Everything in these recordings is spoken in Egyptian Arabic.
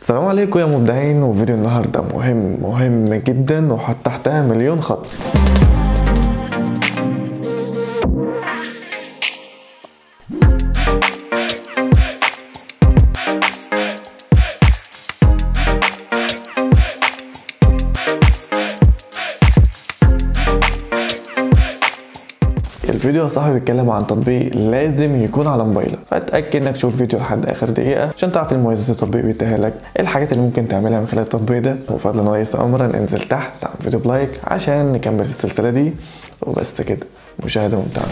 السلام عليكم يا مبدعين وفيديو النهاردة مهم مهم جدا وحط تحتها مليون خط الفيديو يا صاحبي بيتكلم عن تطبيق لازم يكون على موبايلك فاتاكد انك تشوف الفيديو لحد اخر دقيقه عشان تعرف المميزات التطبيق بيديها لك إيه الحاجات اللي ممكن تعملها من خلال التطبيق ده وفضلا وليس امرا انزل تحت دعم الفيديو بلايك عشان نكمل السلسله دي وبس كده مشاهده ممتعه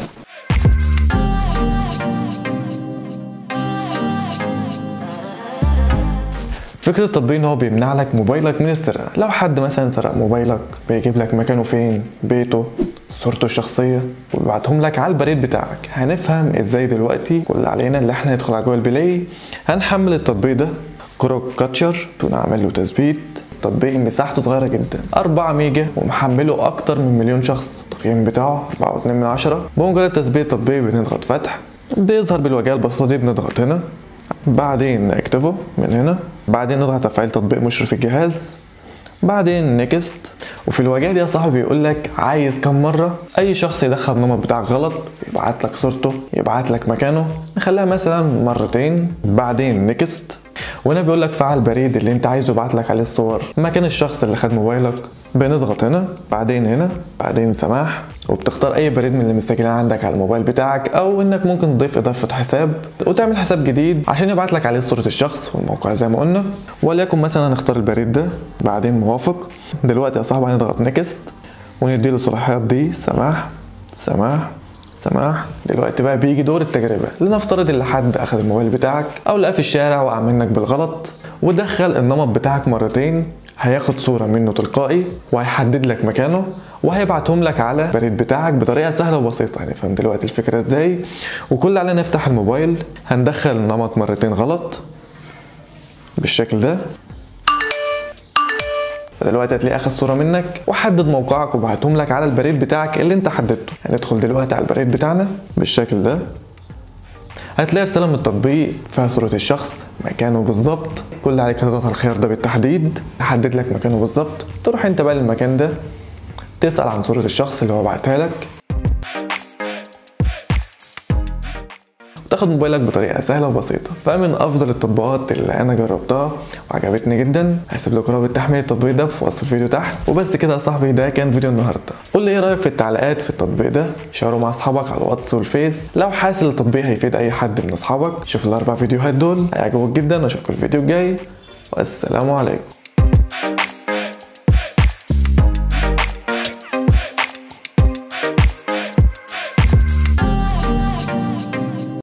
فكرة التطبيق ان هو بيمنع لك موبايلك من السرقة لو حد مثلا سرق موبايلك بيجيب لك مكانه فين بيته صورته الشخصية ويبعتهم لك على البريد بتاعك هنفهم ازاي دلوقتي كل علينا اللي احنا ندخل على جوجل بلاي هنحمل التطبيق ده كروك كاتشر ونعمل له تثبيت تطبيق مساحته صغيرة جدا 4 ميجا ومحمله أكتر من مليون شخص التقييم بتاعه 4.2 من عشرة بمجرد تثبيت التطبيق بنضغط فتح بيظهر بالواجهة البسيطة دي بنضغط هنا بعدين نكتبه من هنا بعدين نضغط تفعيل تطبيق مشرف الجهاز بعدين نكست وفي الواجهه دي يا صاحبي بيقول لك عايز كم مره اي شخص يدخل النمط بتاعك غلط يبعت لك صورته يبعت لك مكانه نخليها مثلا مرتين بعدين نكست وهنا بيقول لك فعل بريد اللي انت عايزه يبعت لك عليه الصور مكان الشخص اللي خد موبايلك بنضغط هنا بعدين هنا بعدين سماح وبتختار اي بريد من اللي مسجلين عندك على الموبايل بتاعك او انك ممكن تضيف اضافه حساب وتعمل حساب جديد عشان يبعت لك عليه صوره الشخص والموقع زي ما قلنا وليكن مثلا نختار البريد ده بعدين موافق دلوقتي يا صاحبي هنضغط نكست ونديله الصلاحيات دي سماح سماح سماح دلوقتي بقى بيجي دور التجربة لنفترض ان حد اخذ الموبايل بتاعك او لقاه في الشارع وقع منك بالغلط ودخل النمط بتاعك مرتين هياخد صورة منه تلقائي وهيحدد لك مكانه وهيبعتهم لك على البريد بتاعك بطريقة سهلة وبسيطة يعني فهم دلوقتي الفكرة ازاي وكل علينا نفتح الموبايل هندخل النمط مرتين غلط بالشكل ده دلوقتي هتلاقي اخد صوره منك وحدد موقعك وبعتهم لك على البريد بتاعك اللي انت حددته هندخل دلوقتي على البريد بتاعنا بالشكل ده هتلاقي رسالة من التطبيق فيها صورة الشخص مكانه بالظبط كل اللي عليك تضغط على الخيار ده بالتحديد يحدد لك مكانه بالظبط تروح انت بقى للمكان ده تسأل عن صورة الشخص اللي هو بعتها لك تاخد موبايلك بطريقه سهله وبسيطه فمن افضل التطبيقات اللي انا جربتها وعجبتني جدا هسيب لك رابط تحميل التطبيق ده في وصف الفيديو تحت وبس كده يا صاحبي ده كان فيديو النهارده قول لي ايه رايك في التعليقات في التطبيق ده شيره مع اصحابك على الواتس والفيس لو حاسس التطبيق هيفيد اي حد من اصحابك شوف الاربع فيديوهات دول هيعجبوك جدا واشوفكم الفيديو الجاي والسلام عليكم